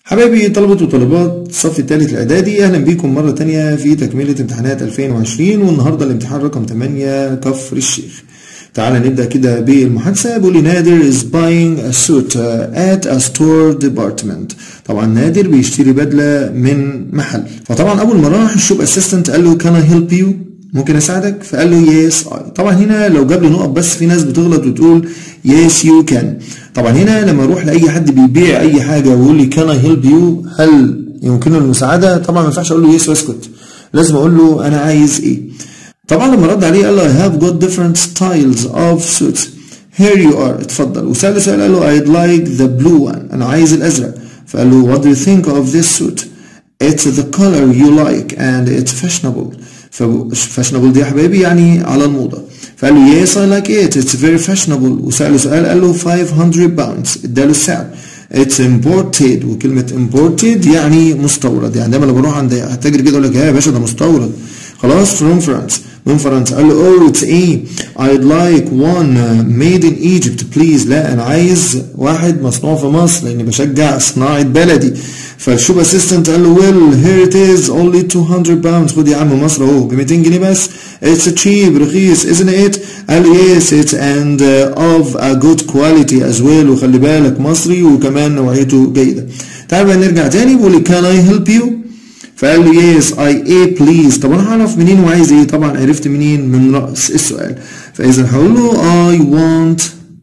حبايبي طلبة وطالبات الصف الثالث الإعدادي أهلا بيكم مرة تانية في تكملة امتحانات 2020 والنهاردة الامتحان رقم 8 كفر الشيخ تعال نبدأ كده بالمحادثة بيقول لي نادر is buying a suit at a store department طبعا نادر بيشتري بدلة من محل فطبعا أول ما راح الشوب اسيستنت قال له can I help you ممكن اساعدك فقال له yes I طبعا هنا لو جاب لي نقط بس في ناس بتغلط وتقول yes you can طبعا هنا لما اروح لاي حد بيبيع اي حاجه ويقول لي can I help you هل يمكنه المساعده طبعا ما ينفعش اقول له yes واسكت لازم اقول له انا عايز ايه طبعا لما رد عليه قال له I have got different styles of suits here you are اتفضل وسأله سؤال قال له I'd like the blue one انا عايز الازرق فقال له what do you think of this suit it's the color you like and it's fashionable فاشنبل دي يا حبايبي يعني على الموضة فقال له yes I like it it's very fashionable وسأله سؤال قال له 500 pounds اداله السعر it's imported وكلمة imported يعني مستورد يعني دايما لما بروح عند التاجر كده يقول لك يا باشا ده مستورد خلاص from France من فرنسا قال له oh it's ايه I'd like one made in Egypt please لا انا عايز واحد مصنوع في مصر لاني بشجع صناعة بلدي فالشوب اسيستنت قال له well here it is only 200 pounds خد يا عم مصر اهو ب 200 جنيه بس it's cheap رخيص isn't it قال له yes it's and uh, of a good quality as well وخلي بالك مصري وكمان نوعيته جيدة تعال بقى نرجع تاني بيقول لي can I help you فقال له yes I a please طب انا هعرف منين وعايز ايه طبعا عرفت منين من رأس السؤال فاذا هقول له I want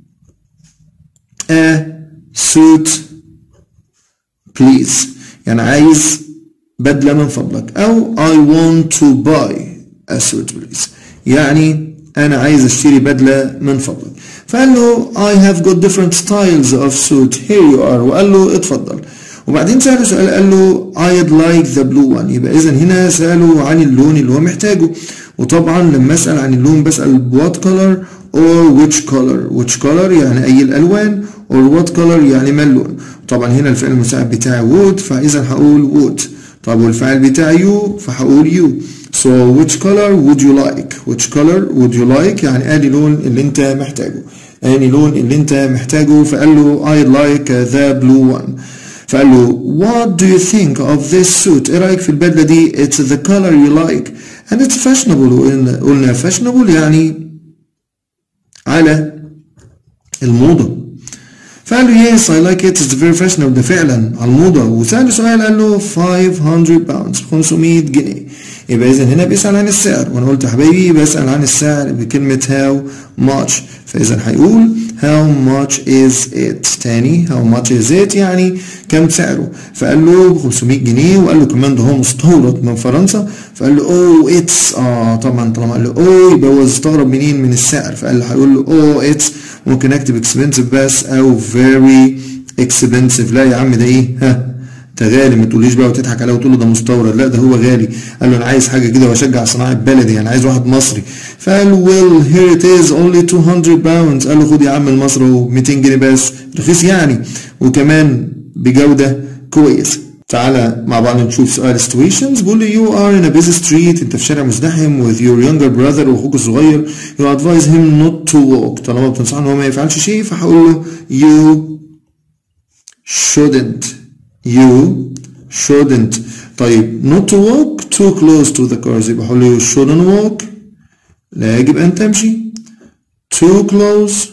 a suit please يعني عايز بدلة من فضلك او I want to buy a suit please يعني انا عايز اشتري بدلة من فضلك فقال له I have got different styles of suit here you are وقال له اتفضل وبعدين سأله سؤال قال له I'd like the blue one يبقى إذا هنا سأله عن اللون اللي هو محتاجه وطبعا لما أسأل عن اللون بسأل what color or which color which color يعني أي الألوان or what color يعني ما اللون طبعا هنا الفعل المساعد بتاعي would فإذا هقول would طب والفعل بتاعي you فهقول you so which color would you like which color would you like يعني أني لون اللي أنت محتاجه أني لون اللي أنت محتاجه فقال له I'd like the blue one فقال له what do you think of this suit ايه رايك في البدله دي it's the color you like and it's fashionable وقلنا قلنا fashionable يعني على الموضه فقال له yes I like it it's very fashionable ده فعلا على الموضه وسأله سؤال قال له 500 pounds 500 جنيه يبقى اذا هنا بيسأل عن السعر وانا قلت يا حبايبي بسأل عن السعر بكلمة how much فاذا هيقول how much is it تاني how much is it يعني كم سعره فقال له ب 500 جنيه وقال له كمان ده هو مستورد من فرنسا فقال له oh it's اه طبعا طالما قال له oh يبقى هو استغرب منين من السعر فقال له هيقول له oh it's ممكن اكتب expensive بس او very expensive لا يا عم ده ايه ها انت غالي ما تقوليش بقى وتضحك عليه وتقول له ده مستورد لا ده هو غالي قال له انا عايز حاجه كده واشجع صناعه بلدي يعني عايز واحد مصري فقال له well here it is only 200 pounds قال له خد يا عم المصري اهو 200 جنيه بس رخيص يعني وكمان بجوده كويسه تعالى مع بعض نشوف سؤال situations بيقول لي you are in a busy street انت في شارع مزدحم with your younger brother واخوك الصغير you advise him not to walk طالما بتنصحه ان هو ما يفعلش شيء فهقول له you shouldn't you shouldn't طيب not to walk too close to the cars يبقى هقول له you shouldn't walk لا يجب أن تمشي too close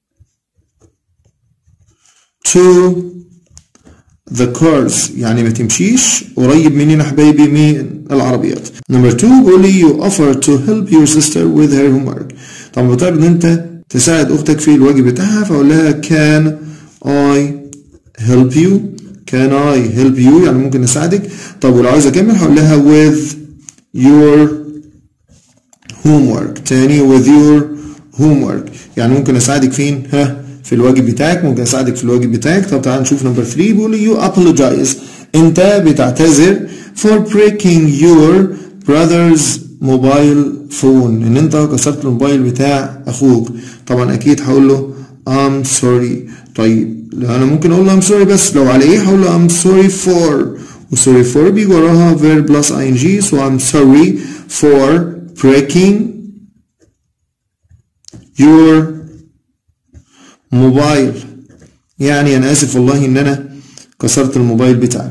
to the cars يعني ما تمشيش قريب مننا حبايبي من العربيات نمبر 2 بيقول لي you offer to help your sister with her homework طبعا بتعرف ان انت تساعد اختك في الواجب بتاعها فاقول لها can I help you can I help you يعني ممكن اساعدك طب ولو عايز اكمل هقول لها with your homework تاني with your homework يعني ممكن اساعدك فين ها في الواجب بتاعك ممكن اساعدك في الواجب بتاعك طب تعال نشوف نمبر 3 بيقول you apologize انت بتعتذر for breaking your brother's mobile phone ان انت كسرت الموبايل بتاع اخوك طبعا اكيد هقول له I'm sorry طيب انا ممكن اقول له I'm sorry بس لو على ايه هقول له I'm sorry for و sorry for بيجي وراها verb plus ing so I'm sorry for breaking your موبايل يعني انا اسف والله ان انا كسرت الموبايل بتاعي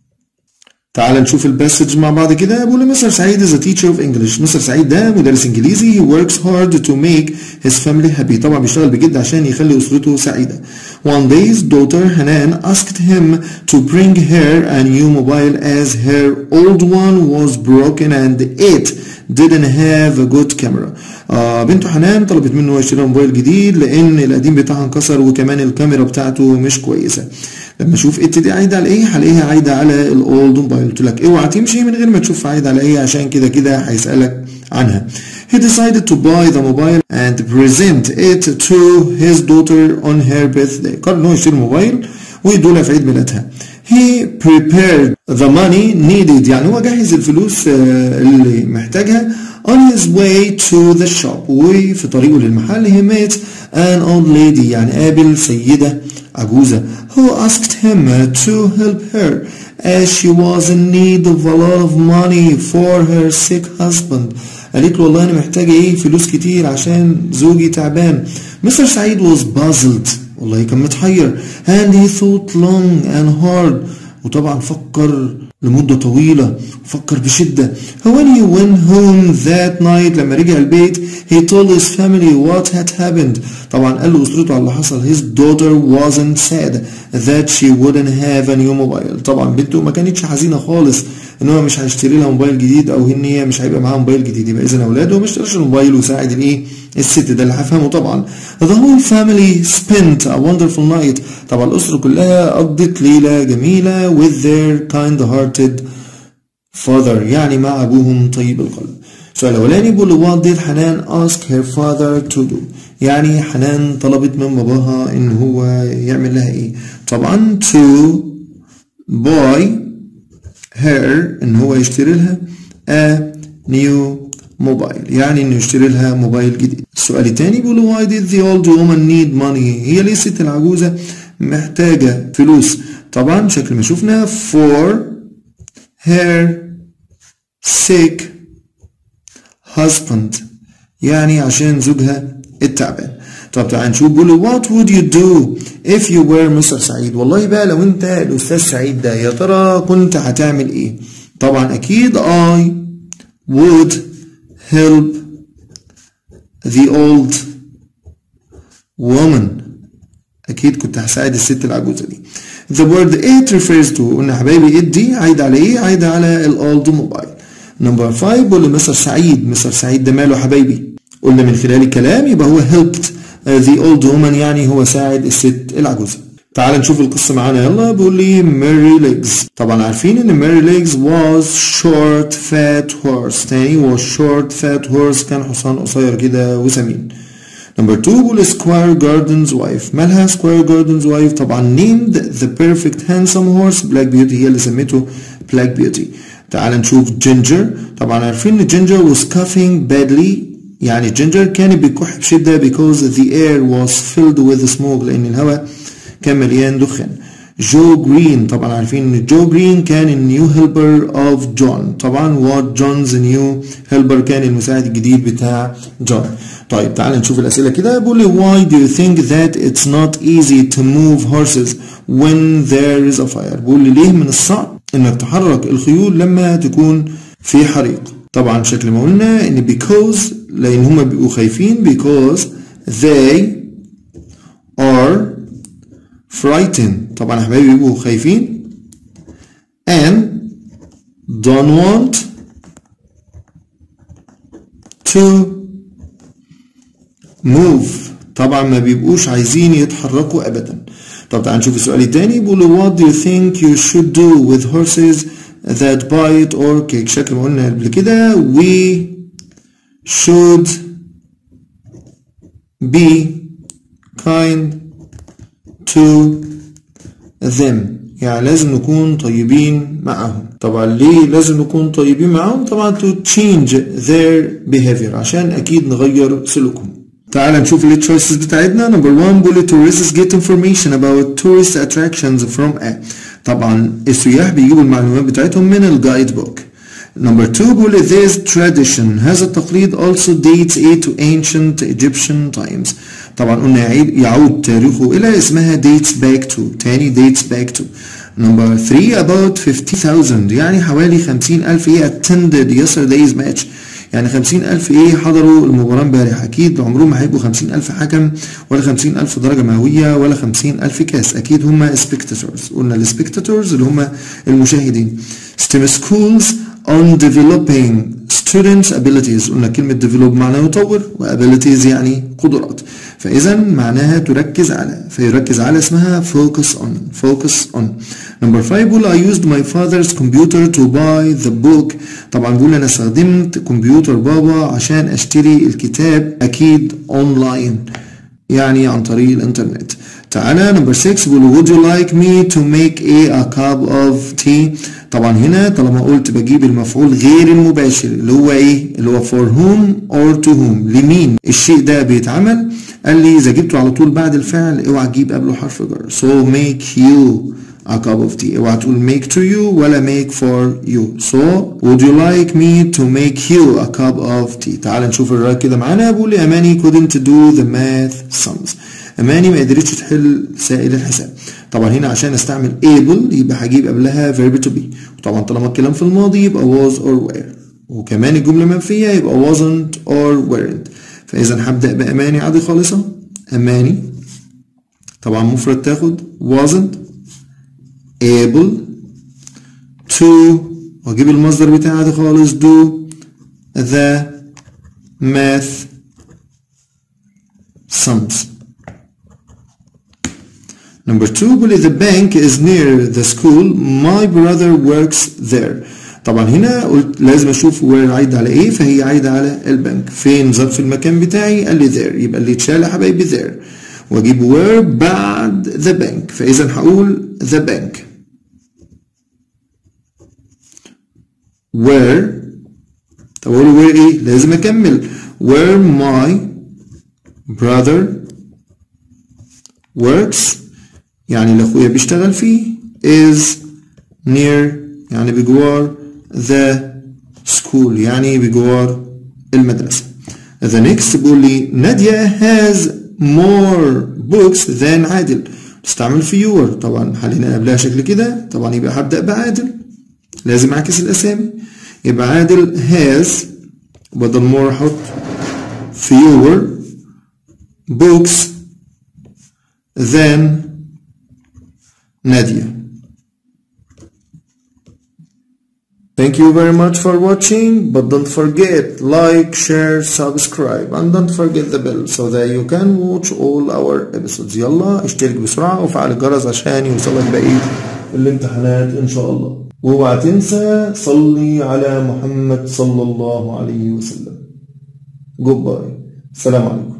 تعال نشوف الباسج مع بعض كده بيقول مستر سعيد is a teacher of English مستر سعيد ده مدرس انجليزي he works hard to make his family happy طبعا بيشتغل بجد عشان يخلي اسرته سعيده one day his daughter Hanan asked him to bring her a new mobile as her old one was broken and it didn't have a good camera آه بنته حنان طلبت منه يشتري موبايل جديد لان القديم بتاعها انكسر وكمان الكاميرا بتاعته مش كويسه لما اشوف ات دي عايده على ايه هلاقيها عايده على الاولد موبايل قلت لك اوعى تمشي من غير ما تشوف عايده على ايه عشان كده كده هيسالك عنها He decided to buy the mobile and present it to his daughter on her birthday. قرر انه يشتري موبايل ويدولها في عيد ميلادها. He prepared the money needed يعني هو جهز الفلوس اللي محتاجها on his way to the shop وفي طريقه للمحل he met an old lady يعني قابل سيدة عجوزة who asked him to help her as she was in need of a lot of money for her sick husband قالت له والله انا محتاجة ايه فلوس كتير عشان زوجي تعبان مستر سعيد was puzzled والله كان متحير and he thought long and hard وطبعا فكر لمدة طويلة فكر بشدة when he went home that night لما رجع البيت he told his family what had happened طبعا قال لأسرته على اللي حصل his daughter wasn't sad that she wouldn't have a new mobile طبعا بنته ما كانتش حزينة خالص ان هو مش هيشتري لها موبايل جديد او ان هي مش هيبقى معاها موبايل جديد يبقى اذا اولاده ما اشتراش الموبايل وساعد الايه الست ده اللي هفهمه طبعا the whole family spent a wonderful night طبعا الاسره كلها قضت ليله جميله with their kind hearted father يعني مع ابوهم طيب القلب السؤال الاولاني بيقول what did حنان ask her father to do يعني حنان طلبت من باباها ان هو يعمل لها ايه طبعا to buy her ان هو يشتري لها a new mobile يعني انه يشتري لها موبايل جديد السؤال الثاني بيقول why did the old woman need money هي ليه الست العجوزة محتاجة فلوس طبعا شكل ما شفنا for her sick husband يعني عشان زوجها التعبان طب تعال نشوف بيقول what would you do if you were مستر سعيد والله بقى لو انت الاستاذ سعيد ده يا ترى كنت هتعمل ايه طبعا اكيد I would help the old woman اكيد كنت هساعد الست العجوزه دي the word it refers to قلنا حبايبي it دي عايده على ايه عايده على الاولد موبايل نمبر 5 بقول مستر سعيد مستر سعيد ده ماله حبايبي قلنا من خلال الكلام يبقى هو helped the old woman يعني هو ساعد الست العجوزة تعال نشوف القصة معانا يلا بيقول لي ماري ليجز طبعا عارفين ان ماري ليجز was short fat horse تاني was short fat horse كان حصان قصير كده وسمين نمبر 2 بيقول سكوير جاردنز وايف مالها سكوير جاردنز وايف طبعا named the perfect handsome horse بلاك بيوتي هي اللي سميته بلاك بيوتي تعال نشوف جينجر طبعا عارفين ان جينجر was coughing badly يعني جينجر كان بيكح بشدة because the air was filled with smoke لأن الهواء كان مليان دخان جو جرين طبعا عارفين ان جو جرين كان النيو هيلبر اوف جون طبعا وات جونز نيو هيلبر كان المساعد الجديد بتاع جون طيب تعال نشوف الاسئله كده بيقول لي why do you think that it's not easy to move horses when there is a fire بيقول لي ليه من الصعب انك تحرك الخيول لما تكون في حريق طبعا شكل ما قلنا ان because لان هما بيبقوا خايفين because they are frightened طبعا يا حبايبي بيبقوا خايفين and don't want to move طبعا ما بيبقوش عايزين يتحركوا ابدا طب تعال نشوف السؤال التاني بيقولوا what do you think you should do with horses that bite or kick شكل ما قلنا قبل كده we should be kind to them يعني لازم نكون طيبين معهم طبعا ليه لازم نكون طيبين معهم طبعا to change their behavior عشان اكيد نغير سلوكهم تعال نشوف ال choices بتاعتنا number one بيقول tourists get information about tourist attractions from a طبعا السياح بيجيبوا المعلومات بتاعتهم من الجايد بوك Number two بيقول this tradition هذا التقليد also dates it to ancient Egyptian times طبعا قلنا يعيد يعود تاريخه إلى اسمها dates back to تاني dates back to Number 3 about 50,000 يعني حوالي 50,000 ايه attended yesterday's match يعني 50,000 ايه حضروا المباراة امبارح اكيد عمرهم ما هيبقوا 50,000 حكم ولا 50,000 درجة مئوية ولا 50,000 كاس اكيد هم spectators قلنا السبكتاتورز اللي هم المشاهدين STEM schools on developing students abilities قلنا كلمة develop معناه يطور و abilities يعني قدرات فإذا معناها تركز على فيركز على اسمها focus on focus on number five بقول I used my father's computer to buy the book طبعا بقول أنا استخدمت كمبيوتر بابا عشان أشتري الكتاب أكيد أونلاين يعني عن طريق الإنترنت تعالى نمبر 6 بيقول would you like me to make a, a cup of tea طبعا هنا طالما قلت بجيب المفعول غير المباشر اللي هو ايه اللي هو for whom or to whom لمين الشيء ده بيتعمل قال لي اذا جبته على طول بعد الفعل اوعى تجيب قبله حرف جر so make you a cup of tea اوعى تقول make to you ولا make for you so would you like me to make you a cup of tea تعال نشوف الراي كده معانا بيقول لي اماني couldn't do the math sums اماني ما قدرتش تحل سائل الحساب طبعا هنا عشان استعمل able يبقى هجيب قبلها verb to be وطبعا طالما الكلام في الماضي يبقى was or were وكمان الجمله منفيه يبقى wasn't or weren't فاذا هبدا باماني عادي خالصه اماني طبعا مفرد تاخد wasn't able to واجيب المصدر بتاعي عادي خالص do the math sums Number two بيقول the bank is near the school my brother works there طبعا هنا قلت لازم اشوف where عايدة على ايه فهي عايدة على البنك فين ظرف المكان بتاعي قال لي there يبقى اللي اتشال يا حبايبي there واجيب where بعد the bank فاذا هقول the bank where طب اقول where ايه لازم اكمل where my brother works يعني اللي اخويا بيشتغل فيه is near يعني بجوار the school يعني بجوار المدرسة the next بيقول لي نادية has more books than عادل تستعمل fewer طبعا حلينا قبلها شكل كده طبعا يبقى هبدأ بعادل لازم اعكس الاسامي يبقى عادل has بدل more احط fewer books than Nadia. Thank you very much for watching, but don't forget like, share, subscribe, and don't forget the bell so that you can watch all our episodes. يلا اشترك بسرعة وفعل الجرس عشان يوصلك بقية الامتحانات إن شاء الله. واوعى تنسى صلي على محمد صلى الله عليه وسلم. Goodbye. السلام عليكم.